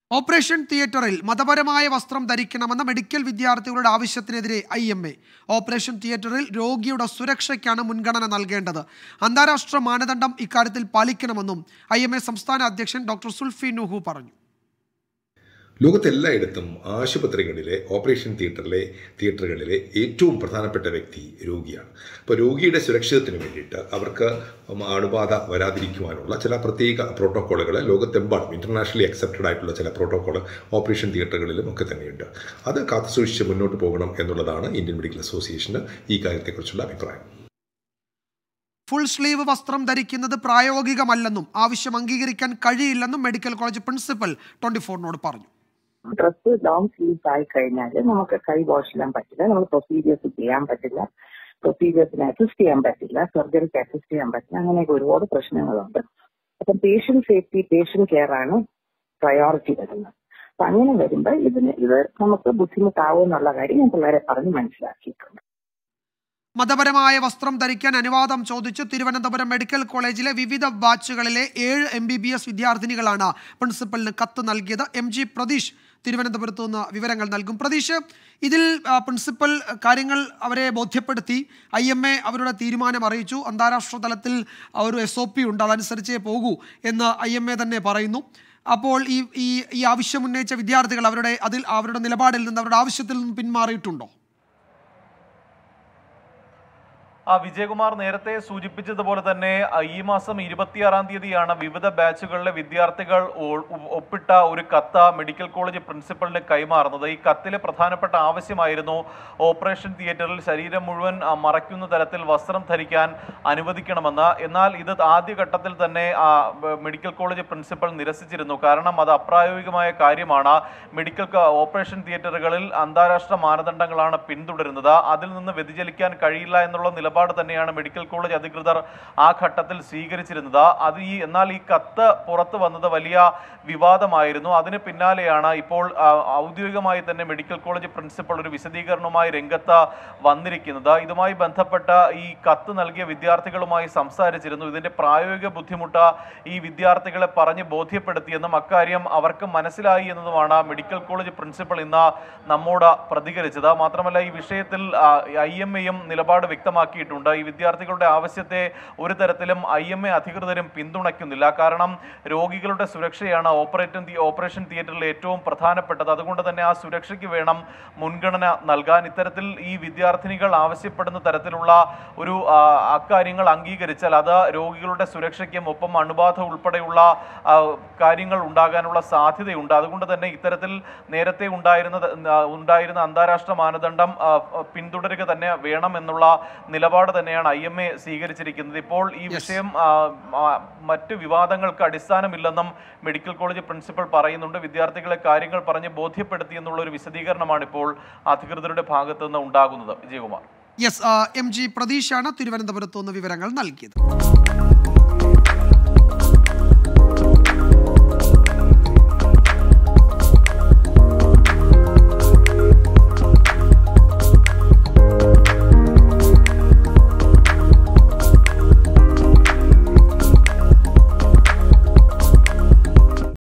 operation തിയേറ്ററിൽ മതപരമായ വസ്ത്രം ധരിക്കണമെന്ന മെഡിക്കൽ വിദ്യാർത്ഥികളുടെ ആവശ്യത്തിനെതിരെ ഐ എം എ ഓപ്പറേഷൻ തിയേറ്ററിൽ രോഗിയുടെ സുരക്ഷയ്ക്കാണ് മുൻഗണന നൽകേണ്ടത് അന്താരാഷ്ട്ര മാനദണ്ഡം ഇക്കാര്യത്തിൽ പാലിക്കണമെന്നും ഐ എം എ സംസ്ഥാന അധ്യക്ഷൻ ഡോക്ടർ സുൽഫി നുഹു പറഞ്ഞു ലോകത്തെല്ലായിടത്തും ആശുപത്രികളിലെ ഓപ്പറേഷൻ തിയേറ്ററിലെ തിയേറ്ററുകളിലെ ഏറ്റവും പ്രധാനപ്പെട്ട വ്യക്തി രോഗിയാണ് അപ്പോൾ രോഗിയുടെ സുരക്ഷിതത്തിന് വേണ്ടിയിട്ട് അവർക്ക് അണുബാധ വരാതിരിക്കുവാനുള്ള ചില പ്രത്യേക പ്രോട്ടോക്കോളുകൾ ലോകത്തെമ്പാടും ഇൻ്റർനാഷണലി അക്സെപ്റ്റഡ് ആയിട്ടുള്ള ചില പ്രോട്ടോക്കോൾ ഓപ്പറേഷൻ തിയേറ്ററുകളിലും ഒക്കെ തന്നെയുണ്ട് അത് കാത്തുസൂക്ഷിച്ച് മുന്നോട്ട് പോകണം എന്നുള്ളതാണ് ഇന്ത്യൻ മെഡിക്കൽ അസോസിയേഷന് ഈ കാര്യത്തെക്കുറിച്ചുള്ള അഭിപ്രായം ഫുൾ സ്ലീവ് വസ്ത്രം ധരിക്കുന്നത് പ്രായോഗികമല്ലെന്നും ആവശ്യം അംഗീകരിക്കാൻ കഴിയില്ലെന്നും മെഡിക്കൽ കോളേജ് പ്രിൻസിപ്പൽ ട്വന്റി ഫോറിനോട് പറഞ്ഞു ഡ്രസ്സ് ലോങ് സ്ലീവ്സ് ആയി കഴിഞ്ഞാൽ നമുക്ക് കൈ വാഷ് ചെയ്യാൻ പറ്റില്ല നമ്മൾ പ്രൊസീജിയേഴ്സ് ചെയ്യാൻ പറ്റില്ല പ്രൊസീജിയേഴ്സിന് അസിസ്റ്റ് ചെയ്യാൻ പറ്റില്ല സർജറിക്ക് അസിസ്റ്റ് ചെയ്യാൻ പറ്റില്ല അങ്ങനെയൊക്കെ ഒരുപാട് പ്രശ്നങ്ങളുണ്ട് അപ്പം പേഷ്യന്റ് സേഫ്റ്റി പേഷ്യന്റ് കെയർ ആണ് പ്രയോറിറ്റി വരുന്നത് അപ്പൊ അങ്ങനെ വരുമ്പോൾ ഇതിന് ഇത് നമുക്ക് ബുദ്ധിമുട്ടാവും എന്നുള്ള കാര്യം ഞാൻ പിള്ളേരെ പറഞ്ഞ് മനസ്സിലാക്കിയിട്ടുണ്ട് മതപരമായ വസ്ത്രം ധരിക്കാൻ അനുവാദം ചോദിച്ച് തിരുവനന്തപുരം മെഡിക്കൽ കോളേജിലെ വിവിധ ബാച്ചുകളിലെ ഏഴ് എം ബി ബി എസ് വിദ്യാർത്ഥിനികളാണ് പ്രിൻസിപ്പലിന് കത്ത് നൽകിയത് എം ജി പ്രതീഷ് തിരുവനന്തപുരത്ത് നിന്ന് വിവരങ്ങൾ നൽകും പ്രതീഷ് ഇതിൽ ആ, പ്രിൻസിപ്പൽ കാര്യങ്ങൾ അവരെ ബോധ്യപ്പെടുത്തി ഐ എം എ അവരുടെ തീരുമാനം അറിയിച്ചു അന്താരാഷ്ട്ര തലത്തിൽ ആ ഒരു എസ് ഒ പി ഉണ്ട് അതനുസരിച്ചേ പോകൂ എന്ന് ഐ എം എ തന്നെ പറയുന്നു അപ്പോൾ ഈ ഈ ഈ ആവശ്യം ഉന്നയിച്ച വിദ്യാർത്ഥികൾ അവരുടെ അതിൽ അവരുടെ നിലപാടിൽ നിന്ന് അവരുടെ ആവശ്യത്തിൽ നിന്ന് പിന്മാറിയിട്ടുണ്ടോ ആ വിജയകുമാർ നേരത്തെ സൂചിപ്പിച്ചതുപോലെ തന്നെ ആ, ഈ മാസം ഇരുപത്തിയാറാം തീയതിയാണ് വിവിധ ബാച്ചുകളിലെ വിദ്യാർത്ഥികൾ ഒ- ഒ- ഒപ്പിട്ട ഒരു കത്ത് മെഡിക്കൽ കോളേജ് പ്രിൻസിപ്പലിന് കൈമാറുന്നത് ഈ കത്തിലെ പ്രധാനപ്പെട്ട ആവശ്യമായിരുന്നു ഓപ്പറേഷൻ തിയേറ്ററിൽ ശരീരം മുഴുവൻ ആ, മറയ്ക്കുന്ന തരത്തിൽ വസ്ത്രം ധരിക്കാൻ അനുവദിക്കണമെന്ന് എന്നാൽ ഇത് ആദ്യഘട്ടത്തിൽ തന്നെ ആ, ബ- മെഡിക്കൽ കോളേജ് പ്രിൻസിപ്പൽ നിരസിച്ചിരുന്നു കാരണം അത് അപ്രായോഗികമായ കാര്യമാണ് മെഡിക്കൽ ക- ഓപ്പറേഷൻ തിയേറ്ററുകളിൽ അന്താരാഷ്ട്ര മാനദണ്ഡങ്ങളാണ് പിന്തുടരുന്നത് അതിൽ നിന്ന് വ്യതിചലിക്കാൻ കഴിയില്ല എന്നുള്ള നിലപാട് തന്നെയാണ് മെഡിക്കൽ കോളേജ് അധികൃതർ ആ ഘട്ടത്തിൽ സ്വീകരിച്ചിരുന്നത് അത് ഈ എന്നാൽ ഈ കത്ത് പുറത്തു വന്നത് വലിയ വിവാദമായിരുന്നു അതിന് പിന്നാലെയാണ് ഇപ്പോൾ ആ, ഔദ്യോഗികമായി തന്നെ മെഡിക്കൽ കോളേജ് പ്രിൻസിപ്പൽ ഒരു വിശദീകരണവുമായി രംഗത്ത് വന്നിരിക്കുന്നത് ഇതുമായി ബന്ധപ്പെട്ട ഈ കത്ത് നൽകിയ വിദ്യാർത്ഥികളുമായി സംസാരിച്ചിരുന്നു ഇതിന്റെ പ്രായോഗിക ബുദ്ധിമുട്ട് ഈ വിദ്യാർത്ഥികളെ പറഞ്ഞ് ബോധ്യപ്പെടുത്തിയെന്നും അക്കാര്യം അവർക്ക് മനസ്സിലായി എന്നതുമാണ് മെഡിക്കൽ കോളേജ് പ്രിൻസിപ്പൽ ഇന്ന് നമ്മോട് പ്രതികരിച്ചത് മാത്രമല്ല ഈ വിഷയത്തിൽ ഐ എം എയും നിലപാട് വ്യക്തമാക്കിയിട്ടുണ്ട് ഈ വിദ്യാർത്ഥികളുടെ ആവശ്യത്തെ ഒരു തരത്തിലും ഐ എം എ അധികൃതരും പിന്തുണയ്ക്കുന്നില്ല കാരണം രോഗികളുടെ സുരക്ഷയാണ് ഓപ്പറേറ്റൻ ഓപ്പറേഷൻ തിയേറ്ററിൽ ഏറ്റവും പ്രധാനപ്പെട്ടത് അതുകൊണ്ട് തന്നെ ആ സുരക്ഷയ്ക്ക് വേണം മുൻഗണന നൽകാൻ ഇത്തരത്തിൽ ഈ വിദ്യാർത്ഥിനികൾ ആവശ്യപ്പെടുന്ന തരത്തിലുള്ള ഒരു ആ, അക്കാര്യങ്ങൾ അംഗീകരിച്ചാൽ അത് രോഗികളുടെ സുരക്ഷയ്ക്കും ഒപ്പം അണുബാധ ഉൾപ്പെടെയുള്ള ആ, കാര്യങ്ങൾ ഉണ്ടാകാനുള്ള സാധ്യതയുണ്ട് അതുകൊണ്ട് തന്നെ ഇത്തരത്തിൽ നേരത്തെ ഉണ്ടായിരുന്ന ആ, ഉണ്ടായിരുന്ന അന്താരാഷ്ട്ര മാനദണ്ഡം ആ, പിന്തുടരുക തന്നെ വേണം എന്നുള്ള നിലപാട് തന്നെയാണ് ഐ എം എ സ്വീകരിച്ചിരിക്കുന്നത് ഇപ്പോൾ ഈ വിഷയം ആ, ആ, മറ്റ് വിവാദങ്ങൾക്ക് അടിസ്ഥാനമില്ലെന്നും മെഡിക്കൽ കോളേജ് പ്രിൻസിപ്പൽ പറയുന്നുണ്ട് വിദ്യാർത്ഥികളെ കാര്യങ്ങൾ പറഞ്ഞ് ബോധ്യപ്പെടുത്തി എന്നുള്ള ഒരു വിശദീകരണമാണ് ഇപ്പോൾ അധികൃതരുടെ ഭാഗത്തു നിന്ന് ഉണ്ടാകുന്നത് വിജയകുമാർ യെസ് എം ജി പ്രതീഷാണ് തിരുവനന്തപുരത്ത് നിന്ന് വിവരങ്ങൾ നൽകിയത്